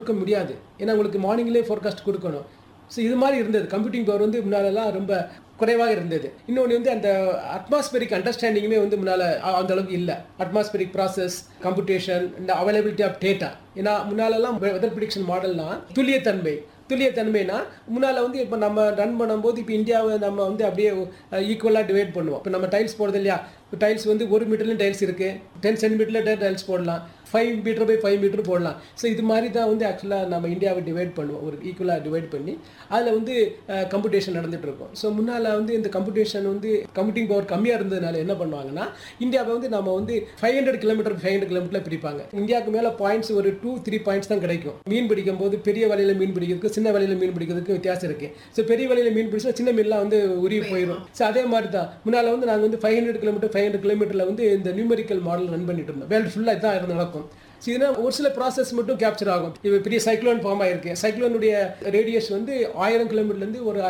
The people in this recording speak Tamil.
கொடுக்க முடியாது ஏன்னா உங்களுக்கு மார்னிங்லேயே ஃபோர்காஸ்ட் கொடுக்கணும் ஸோ இது மாதிரி இருந்தது கம்ப்யூட்டிங் பவர் வந்து முன்னாலெல்லாம் ரொம்ப குறைவாக இருந்தது இன்னொன்று வந்து அந்த அட்மாஸ்பெரிக் அண்டர்ஸ்டாண்டிங்குமே வந்து முன்னால் அந்த அளவுக்கு இல்லை அட்மாஸ்பெரிக் ப்ராசஸ் கம்ப்யூட்டேஷன் இந்த அவைலபிலிட்டி ஆஃப் டேட்டா ஏன்னா முன்னாலெல்லாம் வெதர் ப்ரிடிக்ஷன் மாடல்னா துல்லியத்தன்மை துல்லியத்தன்மைனா முன்னால் வந்து இப்போ நம்ம ரன் பண்ணும்போது இப்போ இந்தியாவை நம்ம வந்து அப்படியே ஈக்குவலாக டிவைட் பண்ணுவோம் இப்போ நம்ம டைல்ஸ் போடுறது இல்லையா இப்போ டைல்ஸ் வந்து ஒரு மீட்டர்லையும் டைல்ஸ் இருக்குது டென் சென்டிமீட்டரில் டைல்ஸ் போடலாம் five metre by five metre போடலாம் ஸோ இது மாதிரி தான் வந்து ஆக்சுவலாக நம்ம இந்தியாவை டிவைட் பண்ணுவோம் ஒரு ஈக்குவலாக டிவைட் பண்ணி அதில் வந்து கம்ப்யூட்டேஷன் நடந்துட்டு இருக்கும் ஸோ முன்னால் வந்து இந்த கம்ப்யூட்டேஷன் வந்து கம்ப்யூட்டிங் பவர் கம்மியாக இருந்ததுனால என்ன பண்ணுவாங்கன்னா இந்தியாவை வந்து நம்ம வந்து five hundred kilometre five hundred kilometre பிரிப்பாங்க இந்தியாவுக்கு மேலே பாயிண்ட்ஸ் ஒரு டூ த்ரீ பாயிண்ட்ஸ் தான் கிடைக்கும் மீன் பிடிக்கும் போது பெரிய வலையில் மீன் பிடிக்கிறதுக்கு சின்ன வலையில் மீன் பிடிக்கிறதுக்கு வித்தியாசம் இருக்குது ஸோ பெரிய வலையில் மீன் பிடிச்சா சின்ன மீன்லாம் வந்து உருவி போயிடும் ஸோ அதே மாதிரி தான் முன்னால் வந்து நாங்கள் வந்து five hundred kilometre five hundred கிலோமீட்டரில் வந்து இந்த நியூமெரிக்கல் மாடல் ரன் பண்ணிட்டு இருந்தோம் வேர்ல்டு ஃபுல்லாக இதுதான் நடக்கும் ஸோ இதுனா ஒரு சில ப்ராசஸ் மட்டும் கேப்சர் ஆகும் இப்போ பெரிய சைக்ளோன் ஃபார்ம் ஆயிருக்கு சைக்ளோனுடைய ரேடியஸ் வந்து ஆயிரம் கிலோமீட்டர்லேருந்து ஒரு